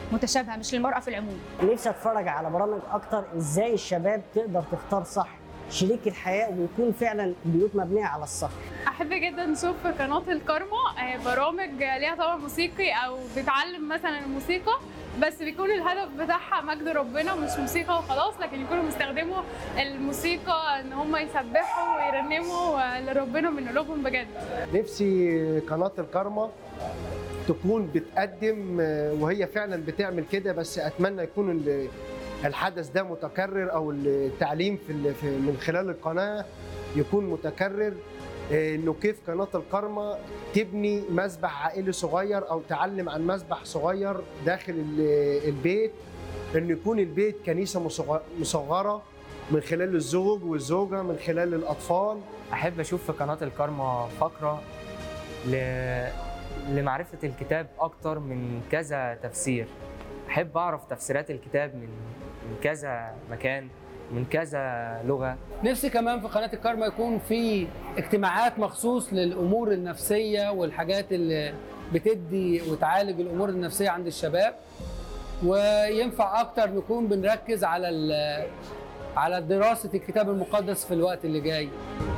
متشابهه مش للمراه في العموم نفسي اتفرج على برامج اكتر ازاي الشباب تقدر تختار صح شريك الحياه ويكون فعلا بيوت مبنيه على الصح احب جدا اشوف في قناه الكارما آه، برامج ليها طبع موسيقي او بتعلم مثلا الموسيقى بس بيكون الهدف بتاعها مجد ربنا مش موسيقى وخلاص لكن يكونوا بيستخدموا الموسيقى ان هم يسبحوا ويرنموا آه، لربنا من قلوبهم بجد نفسي قناة الكارما تكون بتقدم آه، وهي فعلا بتعمل كده بس اتمنى يكون ال- الحدث ده متكرر او التعليم في ال- في- من خلال القناه يكون متكرر آه، انه كيف قناه الكارما تبني مسبح عائلي صغير او تعلم عن مسبح صغير داخل ال- البيت انه يكون البيت كنيسه مصغ- مصغره من خلال الزوج والزوجه من خلال الاطفال احب اشوف في قناه الكارما فقره ل... لمعرفه الكتاب اكتر من كذا تفسير احب اعرف تفسيرات الكتاب من من كذا مكان من كذا لغه نفسي كمان في قناه الكارما يكون في اجتماعات مخصوص للامور النفسيه والحاجات اللي بتدي وتعالج الامور النفسيه عند الشباب وينفع اكتر نكون بنركز على ال- على دراسه الكتاب المقدس في الوقت اللي جاي